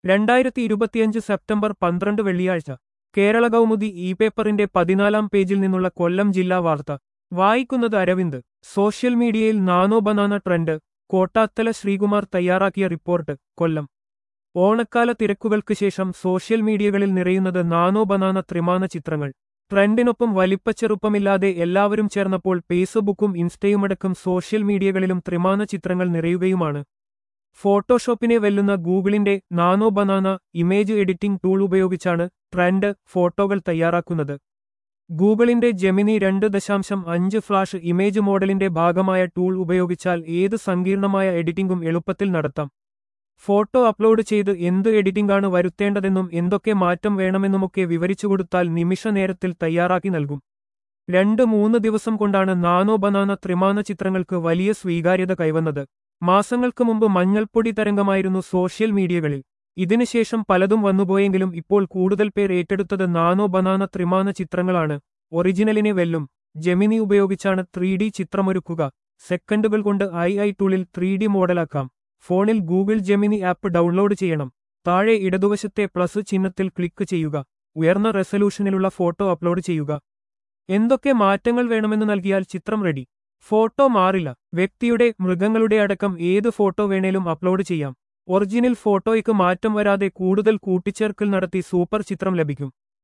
രണ്ടായിരത്തി ഇരുപത്തിയഞ്ച് സെപ്റ്റംബർ പന്ത്രണ്ട് വെള്ളിയാഴ്ച കേരള കൗമുദി ഇ പേപ്പറിന്റെ പതിനാലാം പേജിൽ നിന്നുള്ള കൊല്ലം ജില്ലാ വാർത്ത വായിക്കുന്നത് അരവിന്ദ് സോഷ്യൽ മീഡിയയിൽ nano banana trend Kottathala Sreekumar തയ്യാറാക്കിയ റിപ്പോർട്ട് കൊല്ലം ഓണക്കാല തിരക്കുകൾക്ക് ശേഷം സോഷ്യൽ മീഡിയകളിൽ നിറയുന്നത് നാനോ ബനാന ത്രിമാന ചിത്രങ്ങൾ ട്രെൻഡിനൊപ്പം വലിപ്പച്ചെറുപ്പമില്ലാതെ എല്ലാവരും ചേർന്നപ്പോൾ ഫേസ്ബുക്കും ഇൻസ്റ്റയുമടക്കം സോഷ്യൽ മീഡിയകളിലും ത്രിമാന ചിത്രങ്ങൾ നിറയുകയുമാണ് ഫോട്ടോഷോപ്പിനെ വെല്ലുന്ന ഗൂഗിളിന്റെ nano banana image editing tool ഉപയോഗിച്ചാണ് ട്രെൻഡ് ഫോട്ടോകൾ തയ്യാറാക്കുന്നത് ഗൂഗിളിന്റെ ജെമിനി രണ്ട് ദശാംശം അഞ്ച് ഫ്ലാഷ് ഇമേജ് മോഡലിന്റെ ഭാഗമായ ടൂൾ ഉപയോഗിച്ചാൽ ഏത് സങ്കീർണമായ എഡിറ്റിംഗും എളുപ്പത്തിൽ നടത്താം ഫോട്ടോ അപ്ലോഡ് ചെയ്ത് എന്ത് എഡിറ്റിംഗാണ് വരുത്തേണ്ടതെന്നും എന്തൊക്കെ മാറ്റം വേണമെന്നുമൊക്കെ വിവരിച്ചുകൊടുത്താൽ നിമിഷ നേരത്തിൽ തയ്യാറാക്കി നൽകും രണ്ട് മൂന്ന് ദിവസം കൊണ്ടാണ് നാനോ ബനാന ത്രിമാന ചിത്രങ്ങൾക്ക് വലിയ സ്വീകാര്യത കൈവന്നത് മാസങ്ങൾക്ക് മുമ്പ് മഞ്ഞൾപ്പൊടി തരംഗമായിരുന്നു സോഷ്യൽ മീഡിയകളിൽ ഇതിനുശേഷം പലതും വന്നുപോയെങ്കിലും ഇപ്പോൾ കൂടുതൽ പേർ ഏറ്റെടുത്തത് നാനോ ബനാന ത്രിമാന ചിത്രങ്ങളാണ് ഒറിജിനലിനെ വെല്ലും ജെമിനി ഉപയോഗിച്ചാണ് ത്രീ ഡി ചിത്രമൊരുക്കുക സെക്കൻഡുകൾ കൊണ്ട് ഐ ഐ ടൂളിൽ ത്രീ ഡി മോഡലാക്കാം ഫോണിൽ ഗൂഗിൾ ജെമിനി ആപ്പ് ഡൗൺലോഡ് ചെയ്യണം താഴെ ഇടതുവശത്തെ പ്ലസ് ചിഹ്നത്തിൽ ക്ലിക്ക് ചെയ്യുക ഉയർന്ന റെസല്യൂഷനിലുള്ള ഫോട്ടോ അപ്ലോഡ് ചെയ്യുക എന്തൊക്കെ മാറ്റങ്ങൾ വേണമെന്ന് നൽകിയാൽ ചിത്രം റെഡി ഫോട്ടോ മാറില്ല വ്യക്തിയുടെ മൃഗങ്ങളുടെ അടക്കം ഏത് ഫോട്ടോ വേണേലും അപ്ലോഡ് ചെയ്യാം ഒറിജിനൽ ഫോട്ടോയ്ക്ക് മാറ്റം വരാതെ കൂടുതൽ കൂട്ടിച്ചേർക്കൽ നടത്തി സൂപ്പർ ചിത്രം ലഭിക്കും